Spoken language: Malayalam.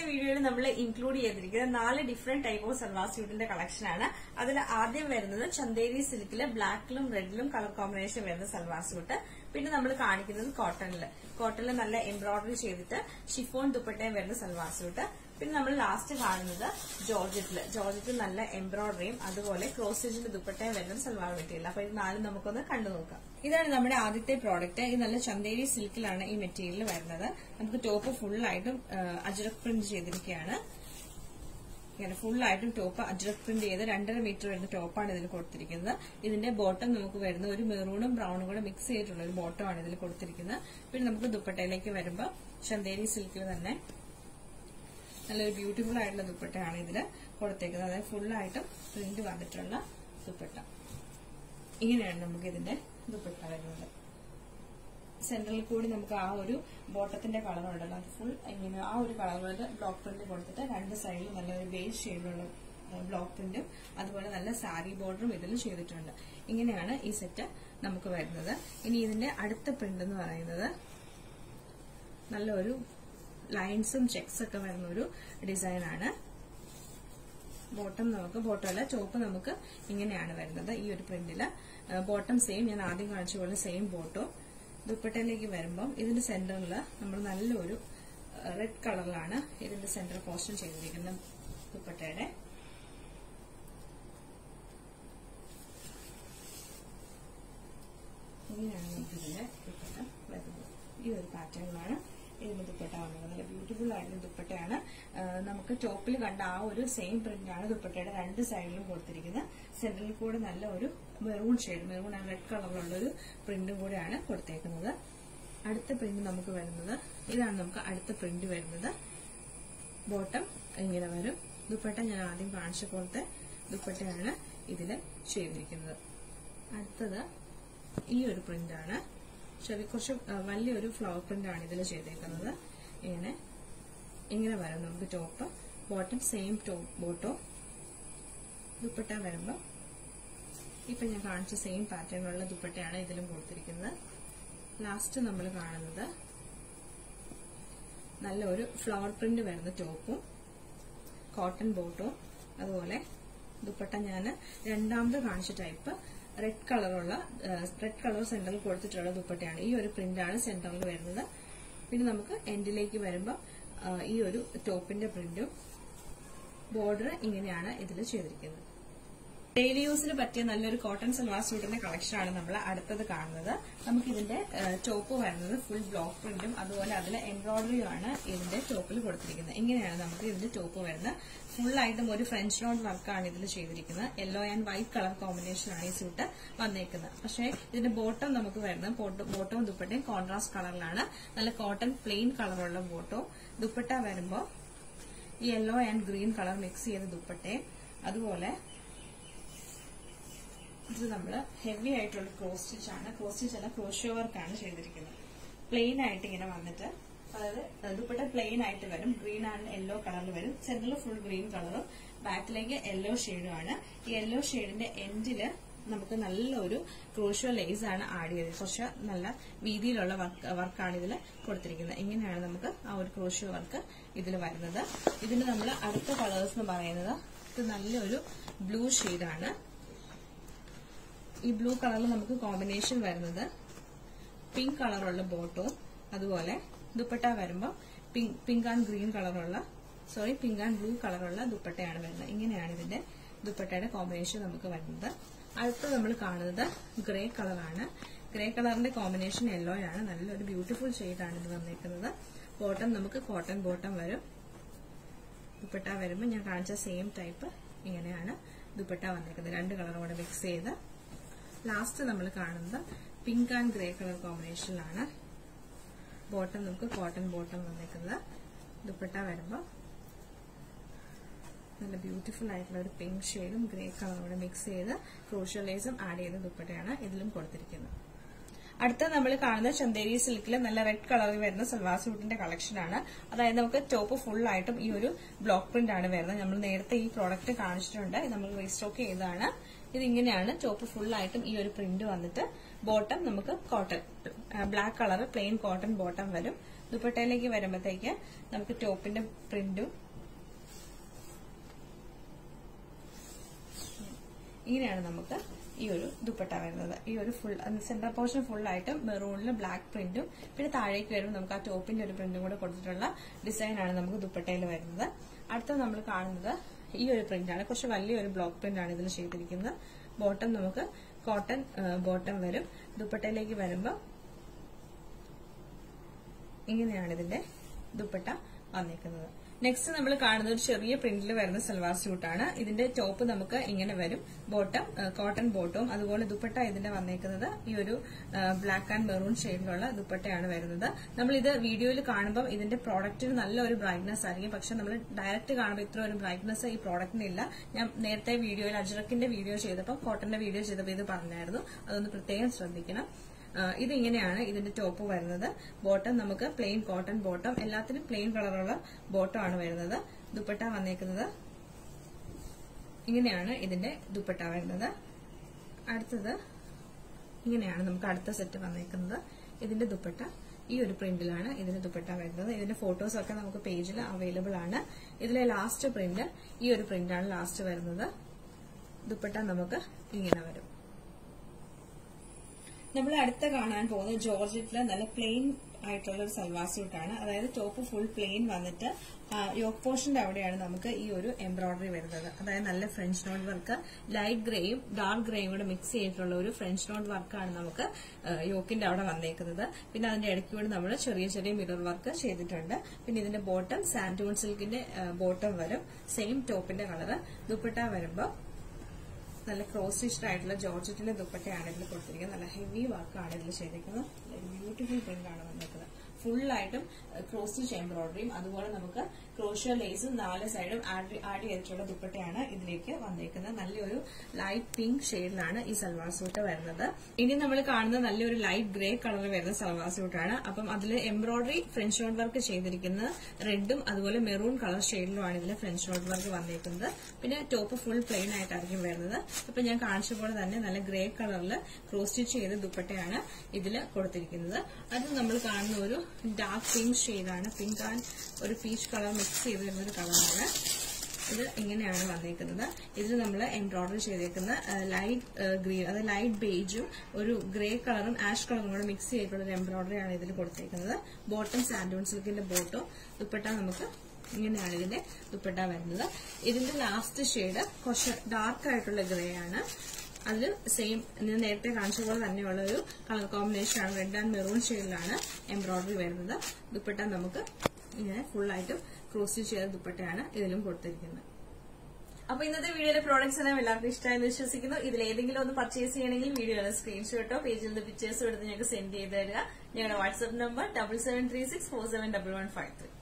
വീഡിയോയിൽ നമ്മൾ ഇൻക്ലൂഡ് ചെയ്തിരിക്കുന്നത് നാല് ഡിഫറെന്റ് ടൈപ്പ് ഓഫ് സൽവാർ സ്യൂട്ടിന്റെ കളക്ഷൻ ആണ് അതിൽ ആദ്യം വരുന്നത് ചന്തേരി സിൽക്കില് ബ്ലാക്കിലും റെഡിലും കളർ കോമ്പിനേഷൻ വരുന്ന സൽവാർ സ്യൂട്ട് പിന്നെ നമ്മൾ കാണിക്കുന്നത് കോട്ടണില് കോട്ടണിൽ നല്ല എംബ്രോയിഡറി ചെയ്തിട്ട് ഷിഫോൺ ദുപ്പട്ടയും വരുന്ന സൽവാർ സ്യൂട്ട് പിന്നെ നമ്മൾ ലാസ്റ്റ് കാണുന്നത് ജോർജറ്റില് ജോർജറ്റിൽ നല്ല എംബ്രോയിഡറിയും അതുപോലെ ക്രോസ് സ്റ്റിച്ചിന്റെ ദുപ്പട്ടയും വരുന്ന സൽവാർ മെറ്റീരിയൽ അപ്പൊ ഇത് നാലും നമുക്കൊന്ന് കണ്ടു നോക്കാം ഇതാണ് നമ്മുടെ ആദ്യത്തെ പ്രോഡക്റ്റ് ഇത് നല്ല ചന്തേരി സിൽക്കിലാണ് ഈ മെറ്റീരിയൽ വരുന്നത് നമുക്ക് ടോപ്പ് ഫുള്ളായിട്ടും അജ്രക് പ്രിന്റ് ചെയ്തിരിക്കുകയാണ് ഇങ്ങനെ ഫുള്ളായിട്ടും ടോപ്പ് അജ്രക് പ്രിന്റ് ചെയ്ത് രണ്ടര മീറ്റർ വരുന്ന ടോപ്പാണ് ഇതിൽ കൊടുത്തിരിക്കുന്നത് ഇതിന്റെ ബോട്ടം നമുക്ക് വരുന്ന ഒരു മെറൂണും ബ്രൗണും കൂടെ മിക്സ് ചെയ്തിട്ടുള്ള ഒരു ബോട്ടമാണ് ഇതിൽ കൊടുത്തിരിക്കുന്നത് പിന്നെ നമുക്ക് ദുപ്പട്ടയിലേക്ക് വരുമ്പോൾ ചന്തേരി സിൽക്കിൽ തന്നെ നല്ലൊരു ബ്യൂട്ടിഫുൾ ആയിട്ടുള്ള ദുപ്പട്ടയാണ് ഇതിൽ കൊടുത്തേക്കുന്നത് അതായത് ഫുള്ളായിട്ടും പ്രിന്റ് വന്നിട്ടുള്ള ദുപ്പട്ട ഇങ്ങനെയാണ് നമുക്ക് ഇതിന്റെ ദുപ്പട്ട വരുന്നത് സെന്ററിൽ കൂടി നമുക്ക് ആ ഒരു ബോട്ടത്തിന്റെ കളർ ഉണ്ടല്ലോ അത് ഫുൾ ഇങ്ങനെ ആ ഒരു കളറിൽ ബ്ലോക്ക് പ്രിന്റ് കൊടുത്തിട്ട് രണ്ട് സൈഡിലും നല്ലൊരു ബേസ് ഷെയ്ഡിലുള്ള ബ്ലോക്ക് പ്രിന്റും അതുപോലെ നല്ല സാരി ബോർഡറും ഇതിൽ ചെയ്തിട്ടുണ്ട് ഇങ്ങനെയാണ് ഈ സെറ്റ് നമുക്ക് വരുന്നത് ഇനി ഇതിന്റെ അടുത്ത പ്രിന്റ് എന്ന് പറയുന്നത് നല്ലൊരു ലൈൻസും ചെക്സ് ഒക്കെ വരുന്ന ഒരു ഡിസൈനാണ് ബോട്ടം നമുക്ക് ബോട്ടം അല്ല ടോപ്പ് നമുക്ക് ഇങ്ങനെയാണ് വരുന്നത് ഈ ഒരു പ്രിന്റില് ബോട്ടം സെയിം ഞാൻ ആദ്യം കാണിച്ച പോലെ സെയിം ബോട്ടോ ദുപ്പട്ടയിലേക്ക് വരുമ്പം ഇതിന്റെ സെന്ററിൽ നമ്മൾ നല്ലൊരു റെഡ് കളറിലാണ് ഇതിന്റെ സെന്റർ പോർഷൻ ചെയ്തിരിക്കുന്നത് ദുപ്പട്ടയുടെ ഇങ്ങനെയാണ് നമുക്ക് ഇതിന്റെ ദുപ്പട്ട വരുന്നത് ഈ ഒരു പാറ്റേണിലാണ് ഇതിന് ദുപ്പട്ട വന്നത് നല്ല ബ്യൂട്ടിഫുൾ ആയിട്ടുള്ള ദുപ്പട്ടയാണ് നമുക്ക് ടോപ്പിൽ കണ്ട ആ ഒരു സെയിം പ്രിന്റ് ആണ് ദുപ്പട്ടയുടെ രണ്ട് സൈഡിലും കൊടുത്തിരിക്കുന്നത് സെന്ററിൽ കൂടെ നല്ല ഒരു maroon shade maroon and red കളറിലുള്ള ഒരു പ്രിന്റും കൂടെയാണ് കൊടുത്തേക്കുന്നത് അടുത്ത പ്രിന്റ് നമുക്ക് വരുന്നത് ഇതാണ് നമുക്ക് അടുത്ത പ്രിന്റ് വരുന്നത് ബോട്ടം ഇങ്ങനെ വരും ദുപ്പട്ട ഞാൻ ആദ്യം കാണിച്ച പോലത്തെ ദുപ്പട്ടയാണ് ഇതിൽ ചെയ്തിരിക്കുന്നത് അടുത്തത് ഈ ഒരു പ്രിന്റാണ് ചെറിയ കുറച്ച് വലിയൊരു ഫ്ലവർ പ്രിന്റ് ആണ് ഇതിൽ ചെയ്തേക്കുന്നത് ഇങ്ങനെ ഇങ്ങനെ വരും നമുക്ക് top bottom same top bottom dupatta വരുമ്പോൾ ഇപ്പൊ ഞാൻ കാണിച്ച സെയിം പാറ്റേണിലുള്ള ദുപ്പട്ടയാണ് ഇതിലും കൊടുത്തിരിക്കുന്നത് ലാസ്റ്റ് നമ്മൾ കാണുന്നത് നല്ലൊരു ഫ്ലവർ പ്രിന്റ് വരുന്ന ടോപ്പും കോട്ടൺ ബോട്ടും അതുപോലെ ദുപ്പട്ട ഞാൻ രണ്ടാമത് കാണിച്ച ടൈപ്പ് റെഡ് കളറുള്ള റെഡ് കളർ സെന്ററിൽ കൊടുത്തിട്ടുള്ള ദുപ്പട്ടയാണ് ഈ ഒരു പ്രിന്റാണ് സെന്ററിൽ വരുന്നത് പിന്നെ നമുക്ക് എൻഡിലേക്ക് വരുമ്പോൾ ഈ ഒരു ടോപ്പിന്റെ പ്രിന്റും ബോർഡർ ഇങ്ങനെയാണ് ഇതിൽ ചെയ്തിരിക്കുന്നത് ഡെയിലി യൂസിന് പറ്റിയ നല്ലൊരു കോട്ടൺ സൽവാർ സ്യൂട്ടിന്റെ കളക്ഷനാണ് നമ്മൾ അടുത്തത് കാണുന്നത് നമുക്ക് ഇതിന്റെ ടോപ്പ് വരുന്നത് ഫുൾ ബ്ലോക്ക് പ്രിന്റും അതുപോലെ അതിൽ എംബ്രോയിഡറിയും ആണ് ഇതിന്റെ ടോപ്പിൽ കൊടുത്തിരിക്കുന്നത് ഇങ്ങനെയാണ് നമുക്ക് ഇതിന്റെ ടോപ്പ് വരുന്നത് ഫുൾ ആയിട്ടും ഒരു ഫ്രഞ്ച് നോട്ട് വർക്കാണ് ഇതിൽ ചെയ്തിരിക്കുന്നത് yellow and white colour combination ആണ് ഈ സ്യൂട്ട് വന്നേക്കുന്നത് പക്ഷേ ഇതിന്റെ ബോട്ടം നമുക്ക് വരുന്നത് ബോട്ടവും ദുപ്പട്ടയും കോൺട്രാസ്റ്റ് കളറിലാണ് നല്ല കോട്ടൺ പ്ലെയിൻ കളറുള്ള ബോട്ടോ ദുപ്പട്ട വരുമ്പോൾ ഈ yellow and green colour mix ചെയ്ത ദുപ്പട്ടയും അതുപോലെ ഇത് നമ്മൾ ഹെവി ആയിട്ടുള്ള ക്രോസ് സ്റ്റിച്ച് ആണ് ക്രോസ് സ്റ്റിച്ച് അല്ല ക്രോഷ്യോ വർക്കാണ് ചെയ്തിരിക്കുന്നത് പ്ലെയിൻ ആയിട്ട് ഇങ്ങനെ വന്നിട്ട് അതായത് ദുപ്പട്ട പ്ലെയിൻ ആയിട്ട് വരും ഗ്രീൻ ആൻഡ് യെല്ലോ കളറിൽ വരും സെന്ററിൽ ഫുൾ ഗ്രീൻ കളറും ബാക്കിലേക്ക് യെല്ലോ ഷെയ്ഡും ആണ് ഈ യെല്ലോ ഷെയ്ഡിന്റെ എൻഡില് നമുക്ക് നല്ലൊരു ക്രോഷ്യോ ലേസ് ആണ് ആഡ് ചെയ്തത് കുറച്ച് നല്ല വീതിയിലുള്ള വർക്ക് വർക്കാണ് ഇതിൽ കൊടുത്തിരിക്കുന്നത് ഇങ്ങനെയാണ് നമുക്ക് ആ ഒരു ക്രോഷ്യോ വർക്ക് ഇതിൽ വരുന്നത് ഇതിന് നമ്മൾ അടുത്ത കളേഴ്സ് എന്ന് പറയുന്നത് ഇത് നല്ലൊരു ബ്ലൂ ഷെയ്ഡാണ് ഈ ബ്ലൂ കളറിൽ നമുക്ക് കോമ്പിനേഷൻ വരുന്നത് പിങ്ക് കളറുള്ള ബോട്ടവും അതുപോലെ ദുപ്പട്ട വരുമ്പോൾ പിങ്ക് പിങ്ക് ആൻഡ് ഗ്രീൻ കളറുള്ള സോറി പിങ്ക് ആൻഡ് ബ്ലൂ കളറുള്ള ദുപ്പട്ടയാണ് വരുന്നത് ഇങ്ങനെയാണ് ഇതിന്റെ ദുപ്പട്ടയുടെ കോമ്പിനേഷൻ നമുക്ക് വരുന്നത് അടുത്ത നമ്മൾ കാണുന്നത് ഗ്രേ കളറാണ് ഗ്രേ കളറിന്റെ കോമ്പിനേഷൻ യെല്ലോ ആണ് നല്ലൊരു ബ്യൂട്ടിഫുൾ ഷെയ്ഡാണ് ഇത് വന്നേക്കുന്നത് ബോട്ടം നമുക്ക് കോട്ടൺ ബോട്ടം വരും ദുപ്പട്ട വരുമ്പോൾ ഞാൻ കാണിച്ച സെയിം ടൈപ്പ് ഇങ്ങനെയാണ് ദുപ്പട്ട വന്നേക്കുന്നത് രണ്ട് കളറും കൂടെ മിക്സ് ചെയ്ത് ലാസ്റ്റ് നമ്മൾ കാണുന്നത് പിങ്ക് ആൻഡ് ഗ്രേ കളർ കോമ്പിനേഷനിലാണ് ബോട്ടം നമുക്ക് കോട്ടൺ ബോട്ടം വന്നേക്കുന്നത് ദുപ്പട്ട വരുമ്പോൾ നല്ല ബ്യൂട്ടിഫുൾ ആയിട്ടുള്ള ഒരു പിങ്ക് ഷെയ്ഡും ഗ്രേ കളറും കൂടെ മിക്സ് ചെയ്ത് ക്രോഷ്യൽ ലേസും ആഡ് ചെയ്ത ദുപ്പട്ടയാണ് ഇതിലും കൊടുത്തിരിക്കുന്നത് അടുത്ത നമ്മൾ കാണുന്ന ചന്തേരി സിൽക്കിൽ നല്ല റെഡ് കളറിൽ വരുന്ന സൽവാർ സൂട്ടിന്റെ കളക്ഷനാണ് അതായത് നമുക്ക് ടോപ്പ് ഫുൾ ആയിട്ടും ഈ ഒരു ബ്ലോക്ക് പ്രിന്റ് ആണ് വരുന്നത് നമ്മൾ നേരത്തെ ഈ പ്രോഡക്റ്റ് കാണിച്ചിട്ടുണ്ട് ഇത് നമ്മൾ റീസ്റ്റോക്ക് ചെയ്തതാണ് ഇത് ഇങ്ങനെയാണ് ടോപ്പ് ഫുൾ ആയിട്ടും ഈ ഒരു പ്രിന്റ് വന്നിട്ട് ബോട്ടം നമുക്ക് cotton black colour plain cotton bottom വരും ദുപ്പട്ടയിലേക്ക് വരുമ്പോഴത്തേക്ക് നമുക്ക് ടോപ്പിന്റെ പ്രിന്റും ഇങ്ങനെയാണ് നമുക്ക് ഈ ഒരു ദുപ്പട്ട വരുന്നത് ഈ ഒരു ഫുൾ സെന്റർ പോർഷൻ ഫുൾ ആയിട്ട് മെറൂണിൽ ബ്ലാക്ക് പ്രിന്റും പിന്നെ താഴേക്ക് വരുമ്പോൾ നമുക്ക് ആ ടോപ്പിന്റെ ഒരു പ്രിന്റും കൂടെ കൊടുത്തിട്ടുള്ള ഡിസൈൻ ആണ് നമുക്ക് ദുപ്പട്ടയിൽ വരുന്നത് അടുത്ത നമ്മൾ കാണുന്നത് ഈ ഒരു പ്രിന്റ് ആണ് കുറച്ച് വലിയൊരു ബ്ലോക്ക് പ്രിന്റ് ആണ് ഇതിൽ ചെയ്തിരിക്കുന്നത് ബോട്ടം നമുക്ക് കോട്ടൺ ബോട്ടം വരും ദുപ്പട്ടയിലേക്ക് വരുമ്പോൾ ഇങ്ങനെയാണ് ഇതിന്റെ ദുപ്പട്ട വന്നേക്കുന്നത് നെക്സ്റ്റ് നമ്മൾ കാണുന്നത് ഒരു ചെറിയ പ്രിന്റിൽ വരുന്ന സൽവാർ സ്യൂട്ടാണ് ഇതിന്റെ ടോപ്പ് നമുക്ക് ഇങ്ങനെ വരും ബോട്ടം കോട്ടൺ ബോട്ടവും അതുപോലെ ദുപ്പട്ട ഇതിന്റെ വന്നേക്കുന്നത് ഈ ഒരു ബ്ലാക്ക് ആൻഡ് മെറൂൺ ഷെയ്ഡിലുള്ള ദുപ്പട്ടയാണ് വരുന്നത് നമ്മൾ ഇത് വീഡിയോയിൽ കാണുമ്പോൾ ഇതിന്റെ പ്രോഡക്റ്റിന് നല്ലൊരു ബ്രൈറ്റ്നസ് ആയിരിക്കും പക്ഷെ നമ്മൾ ഡയറക്റ്റ് കാണുമ്പോൾ ഇത്ര ഒരു ബ്രൈറ്റ്നസ് ഈ പ്രോഡക്റ്റിന് ഇല്ല ഞാൻ നേരത്തെ വീഡിയോയിൽ അജ്രക്കിന്റെ വീഡിയോ ചെയ്തപ്പോൾ കോട്ടന്റെ വീഡിയോ ചെയ്തപ്പോൾ ഇത് പറഞ്ഞായിരുന്നു അതൊന്ന് പ്രത്യേകം ശ്രദ്ധിക്കണം ഇത് ഇങ്ങനെയാണ് ഇതിന്റെ ടോപ്പ് വരുന്നത് ബോട്ടം നമുക്ക് പ്ലെയിൻ കോട്ടൺ ബോട്ടം എല്ലാത്തിനും പ്ലെയിൻ കളറുള്ള ബോട്ടം ആണ് വരുന്നത് ദുപ്പട്ട വന്നേക്കുന്നത് ഇങ്ങനെയാണ് ഇതിന്റെ ദുപ്പട്ട വരുന്നത് അടുത്തത് ഇങ്ങനെയാണ് നമുക്ക് അടുത്ത സെറ്റ് വന്നേക്കുന്നത് ഇതിന്റെ ദുപ്പട്ട ഈ ഒരു പ്രിന്റിലാണ് ഇതിന്റെ ദുപ്പട്ട വരുന്നത് ഇതിന്റെ ഫോട്ടോസ് ഒക്കെ നമുക്ക് പേജിൽ അവൈലബിൾ ആണ് ഇതിലെ ലാസ്റ്റ് പ്രിന്റ് ഈ ഒരു പ്രിന്റാണ് ലാസ്റ്റ് വരുന്നത് ദുപ്പട്ട നമുക്ക് ഇങ്ങനെ വരും നമ്മൾ അടുത്ത കാണാൻ പോകുന്നത് ജോർജറ്റിലെ നല്ല പ്ലെയിൻ ആയിട്ടുള്ള ഒരു സൽവാർ സ്യൂട്ടാണ് അതായത് ടോപ്പ് ഫുൾ പ്ലെയിൻ വന്നിട്ട് യോക്ക് പോർഷന്റെ അവിടെയാണ് നമുക്ക് ഈ ഒരു എംബ്രോയിഡറി വരുന്നത് അതായത് നല്ല ഫ്രഞ്ച് നോട്ട് വർക്ക് ലൈറ്റ് ഗ്രേയും ഡാർക്ക് ഗ്രേയും കൂടെ മിക്സ് ചെയ്തിട്ടുള്ള ഒരു ഫ്രഞ്ച് നോട്ട് വർക്കാണ് നമുക്ക് യോക്കിന്റെ അവിടെ വന്നേക്കുന്നത് പിന്നെ അതിന്റെ ഇടയ്ക്ക് കൂടി നമ്മൾ ചെറിയ ചെറിയ മിറർ വർക്ക് ചെയ്തിട്ടുണ്ട് പിന്നെ ഇതിന്റെ ബോട്ടം സാൻഡൂൺ സിൽക്കിന്റെ ബോട്ടം വരും സെയിം ടോപ്പിന്റെ കളറ് ദുപ്പട്ട വരുമ്പോൾ നല്ല ക്രോസ് സ്റ്റിച്ച്ഡ് ആയിട്ടുള്ള ജോർജറ്റിന്റെ ദുപ്പട്ടയാണ് ഇതിൽ കൊടുത്തിരിക്കുന്നത് നല്ല ഹെവി വർക്കാണ് ഇതിൽ ചെയ്തിരിക്കുന്നത് ബ്യൂട്ടിഫുൾ പ്രിന്റ് ആണ് വന്നിരിക്കുന്നത് ഫുള്ളായിട്ടും ക്രോസ് സ്റ്റിച്ച് എംബ്രോയിഡറിയും അതുപോലെ നമുക്ക് ക്രോഷ്യ ലേസും നാല് സൈഡും ആഡ് ആഡ് ചെയ്തിട്ടുള്ള ദുപ്പട്ടയാണ് ഇതിലേക്ക് വന്നേക്കുന്നത് നല്ലൊരു ലൈറ്റ് പിങ്ക് ഷെയ്ഡിലാണ് ഈ സൽവാർ സൂട്ട് വരുന്നത് ഇനി നമ്മൾ കാണുന്ന നല്ലൊരു ലൈറ്റ് ഗ്രേ കളറിൽ വരുന്ന സൽവാർ സൂട്ടാണ് അപ്പം അതിൽ എംബ്രോയിഡറി ഫ്രഞ്ച് നോട്ട് വർക്ക് ചെയ്തിരിക്കുന്നത് റെഡും അതുപോലെ മെറൂൺ കളർ ഷെയ്ഡിലുമാണ് ഇതിൽ ഫ്രഞ്ച് നോട്ട് വർക്ക് വന്നേക്കുന്നത് പിന്നെ ടോപ്പ് ഫുൾ പ്ലെയിൻ ആയിട്ടായിരിക്കും വരുന്നത് അപ്പൊ ഞാൻ കാണിച്ച പോലെ തന്നെ നല്ല ഗ്രേ കളറിൽ ക്രോസ് സ്റ്റിച്ച് ചെയ്ത ദുപ്പട്ടയാണ് ഇതിൽ കൊടുത്തിരിക്കുന്നത് അത് നമ്മൾ കാണുന്ന ഒരു ഡാർക്ക് പിങ്ക് ഷെയ്ഡാണ് പിങ്ക് ആൻഡ് ഒരു പീച്ച് കളർ മിക്സ് ചെയ്ത് വരുന്ന ഒരു കളറാണ് ഇത് ഇങ്ങനെയാണ് വന്നേക്കുന്നത് ഇതിൽ നമ്മൾ എംബ്രോയിഡറി ചെയ്തേക്കുന്ന ലൈറ്റ് ഗ്രീൻ അതായത് ലൈറ്റ് ബേജും ഒരു ഗ്രേ കളറും ആഷ് കളറും കൂടെ മിക്സ് ചെയ്തിട്ടുള്ള ഒരു എംബ്രോയിഡറി ആണ് ഇതിൽ കൊടുത്തേക്കുന്നത് ബോട്ടം സാൻഡൂൺ സിൽക്കിന്റെ ബോട്ടോ ദുപ്പട്ട നമുക്ക് ഇങ്ങനെയാണ് ഇതിന്റെ ദുപ്പട്ട വരുന്നത് ഇതിന്റെ ലാസ്റ്റ് ഷെയ്ഡ് കുറച്ച് ഡാർക്ക് ആയിട്ടുള്ള ഗ്രേ ആണ് അതിൽ സെയിം ഞാൻ നേരത്തെ കാണിച്ച പോലെ തന്നെയുള്ള ഒരു കളർ കോമ്പിനേഷൻ ആണ് റെഡ് ആൻഡ് മെറൂൺ ഷെയ്ഡിലാണ് എംബ്രോയിഡറി വരുന്നത് ദുപ്പട്ട നമുക്ക് ഇങ്ങനെ ഫുള്ളായിട്ടും ക്രോസ് സ്റ്റിച്ച് ചെയ്ത ദുപ്പട്ടയാണ് ഇതിലും കൊടുത്തിരിക്കുന്നത് അപ്പൊ ഇന്നത്തെ വീഡിയോയിലെ പ്രോഡക്ട്സ് എല്ലാം എല്ലാവർക്കും ഇഷ്ടമായെന്ന് വിശ്വസിക്കുന്നു ഇതിൽ ഏതെങ്കിലും ഒന്ന് പർച്ചേസ് ചെയ്യണമെങ്കിൽ വീഡിയോയുടെ സ്ക്രീൻഷോട്ടോ പേജിൽ നിന്ന് പിക്ചേഴ്സോ എടുത്ത് ഞങ്ങൾക്ക് സെൻഡ് ചെയ്ത് തരിക ഞങ്ങളുടെ WhatsApp number double seven three six four seven double one five three